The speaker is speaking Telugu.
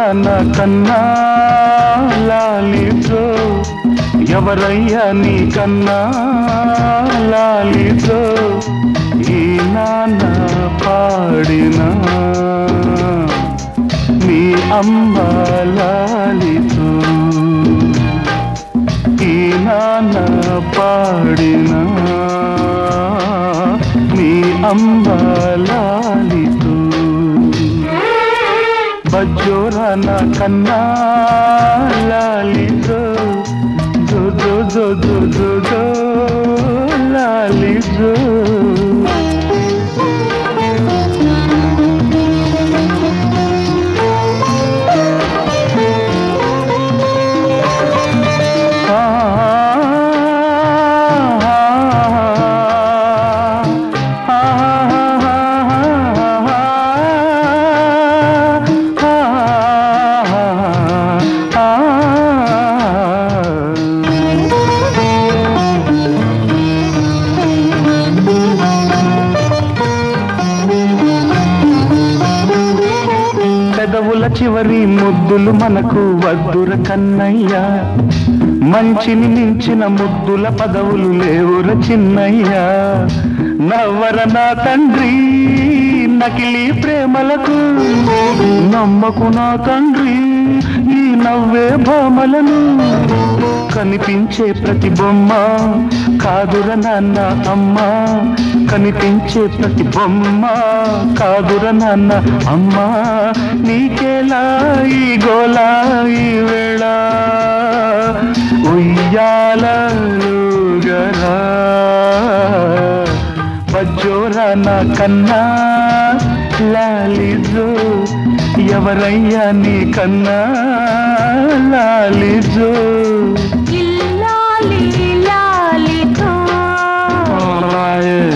నా కన్నా లాలిజో ఎవరయ్యా నీ కన్నా లాలిజో ఈ నాన్న పాడిన మీ అమ్మ లాలిజో ఈ నాన్న పాడిన మీ అమ్మ లాలితో బజ్జోరా నా కన్నా లాలితో జో జో జో జో జో జో లాలితో పెదవుల చివరి ముద్దులు మనకు వద్దుర కన్నయ్య మంచిని మించిన ముద్దుల పదవులు లేవుర చిన్నయ్య నవ్వర నా తండ్రి నకిలీ ప్రేమలకు నమ్మకు నా తండ్రి ఈ నవ్వే భామలను కనిపించే ప్రతి బొమ్మ కాదుర నాన్న అమ్మ కనిపించే ప్రతి బొమ్మ కాదుర నాన్న అమ్మ నీకేలా ఈ గోలా ఈ వేళ ఉయ్యాలలుగరా బజ్జోరా నా కన్నా లాలిజో ఎవరయ్యా నీ కన్నా లాలిజో ఇల్లాలి లాలితో రాయే